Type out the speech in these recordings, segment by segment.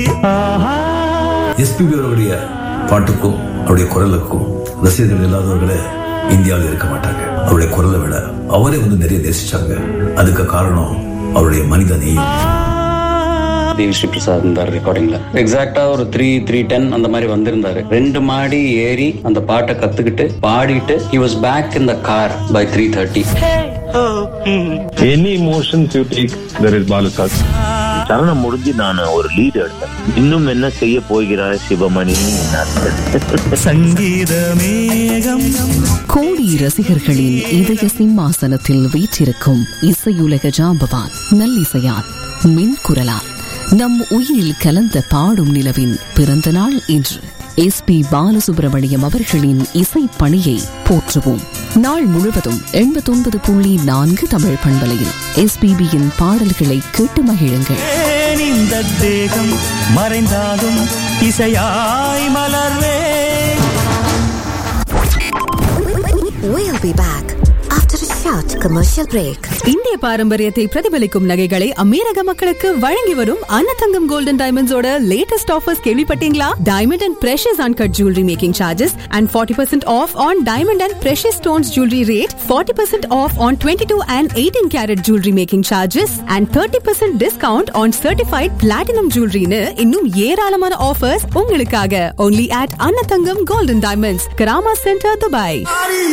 SPB அவருடைய பாட்டுக்கும் அவருடைய குரலுக்கும் ரசிகர்கள் இல்லாதவர்களே இந்தியாவில் இருக்க மாட்டாங்க அவருடைய குரலை விட அவரே வந்து நிறைய நேசிச்சாங்க அதுக்கு காரணம் அவருடைய மனித நேயம் தேவி ஸ்ரீ பிரசாத் இருந்தார் ரெக்கார்டிங்ல எக்ஸாக்டா ஒரு த்ரீ த்ரீ டென் அந்த மாதிரி வந்திருந்தாரு ரெண்டு மாடி ஏறி அந்த பாட்டை கத்துக்கிட்டு பாடிட்டு he was back in the car by three thirty any emotions you take there is பாலுசாத் சரணம் முடிஞ்சு நான் ஒரு லீடு எடுத்தேன் இன்னும் என்ன செய்ய போகிறார் சிவமணி சங்கீத மேகம் கோடி ரசிகர்களின் இதய சிம்மாசனத்தில் வீற்றிருக்கும் இசையுலக ஜாம்பவான் நல்லிசையால் மின் குரலால் நம் உயிரில் கலந்த பாடும் நிலவின் பிறந்த நாள் இன்று எஸ் பி பாலசுப்ரமணியம் அவர்களின் இசை பணியை போற்றுவோம் நாள் முழுவதும் எண்பத்தொன்பது புள்ளி நான்கு தமிழ் பண்பலையில் எஸ்பிபியின் பாடல்களை கேட்டு மகிழுங்கள் ஏன் இந்த தேகம் மறைந்தாலும் இசையாய் மலர்வே We'll be back after a short commercial break. இந்திய பாரம்பரியத்தை பிரதிபலிக்கும் நகைகளை அமீரக மக்களுக்கு வழங்கி வரும் அன்னதங்கம் கோல்டன் டைமண்ட்ஸோட லேட்டஸ்ட் ஆஃபர்ஸ் கேள்விப்பட்டீங்களா diamond and precious uncut jewellery making charges and forty percent off on diamond and precious stones jewellery rate forty percent off on twenty two and eighteen carat jewellery making charges and thirty percent discount on certified platinum ஜுவல்லரின்னு இன்னும் ஏராளமான offers உங்களுக்காக only at Annathangam golden diamonds Karama centre Dubai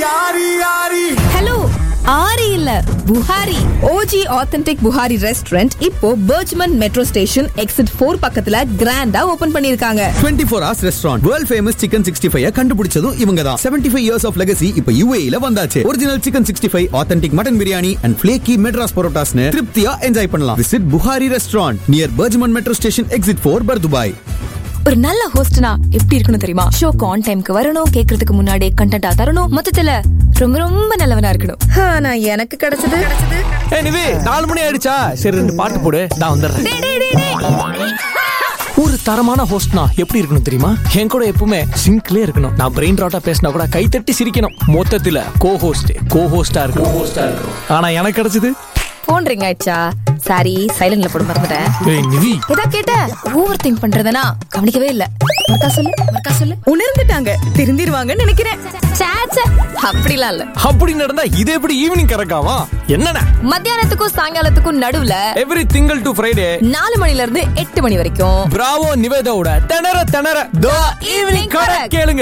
hello ஆரி இல்ல Buhari OG authentic Buhari restaurant இப்போ BurJuman metro station exit four பக்கத்துல கிராண்டா open பண்ணிருக்காங்க twenty four hours restaurant world famous chicken sixty five கண்டுபிடிச்சதும் இவங்க தான் seventy five years of legacy இப்ப யூஏல வந்தாச்சு original chicken sixty five authentic mutton biryani and flaky Madras பரோட்டாஸ்னு திருப்தியா என்ஜாய் பண்ணலாம் visit Buhari restaurant near Burjuman metro station exit four Bur Dubai ஒரு நல்ல ஹோஸ்ட்னா எப்படி இருக்கணும் தெரியுமா ஷோக்கு ஆன் டைம்க்கு வரணும் கேக்குறதுக்கு முன்னாடி கண்டென்ட்டா தரணும் மொத்தத்துல ரொம்ப ரொம்ப நல்லவனா இருக்கணும் ஆனா எனக்கு கிடைச்சது எனிவே நாலு மணி ஆயிடுச்சா சரி ரெண்டு பாட்டு போடு நான் வந்துடுறேன் டேய், டேய், டேய், டேய். ஒரு தரமான ஹோஸ்ட்னா எப்படி இருக்கணும் தெரியுமா என் கூட எப்பவுமே சிங்க்லே இருக்கணும் நான் பிரெயின் ராட்டா பேசினா கூட கை தட்டி சிரிக்கணும் மொத்தத்துல கோ ஹோஸ்ட் கோ ஹோஸ்டா இருக்கணும் ஹோஸ்டா இருக்கணும் ஆனா எனக்கு கிடைச்சது போன் ரிங் ஆயிடுச்சா சாரி சைலண்ட்ல போட மறந்துட்டேன் ஏய் நிவி ஏதா கேட்ட ஓவர் திங்க் பண்றதுனா கவனிக்கவே இல்ல மறுக்கா சொல்லு மறுக்கா சொல்லு உணர்ந்துட்டாங்க திருந்திருவாங்கன்னு நினைக்கிறேன் சே, சே, அப்படிலாம் இல்ல அப்படி நடந்தா இது எப்படி ஈவினிங் கறக்காமா என்னண்ணா மத்தியானத்துக்கும் சாயங்காலத்துக்கும் நடுவுல எவ்ரி திங்கள் டு ஃப்ரைடே நாலு மணில இருந்து எட்டு மணி வரைக்கும் பிராவோ நிவேதாவோட திணற திணற த ஈவினிங் கரை கேளுங்க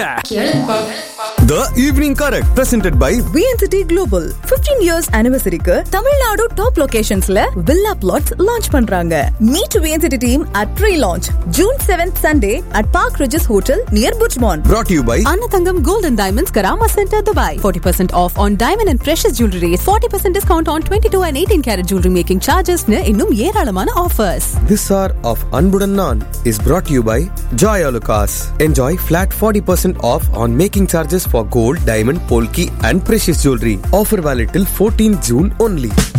the evening correct presented by VN City global 15 years அனிவர்சரிக்கு தமிழ்நாடு டாப் லொகேஷன்ஸ்ல வில்லா பிளாட்ஸ் லான்ச் பண்றாங்க meet VN City team at pre launch June seventh Sunday at Park Regis hotel near புட்மான் brought to you by Annathangam golden diamonds Karama centre Dubai 40% off on diamond and precious jewellery 40% discount on 22 and 18 carat jewellery making சார்ஜஸ்னு இன்னும் ஏராளமான offers This hour of Anbudan Naan is brought to you by Joy Alucas. Enjoy flat 40% off on making charges for gold, diamond, polki and precious jewelry. Offer valid till 14 June only.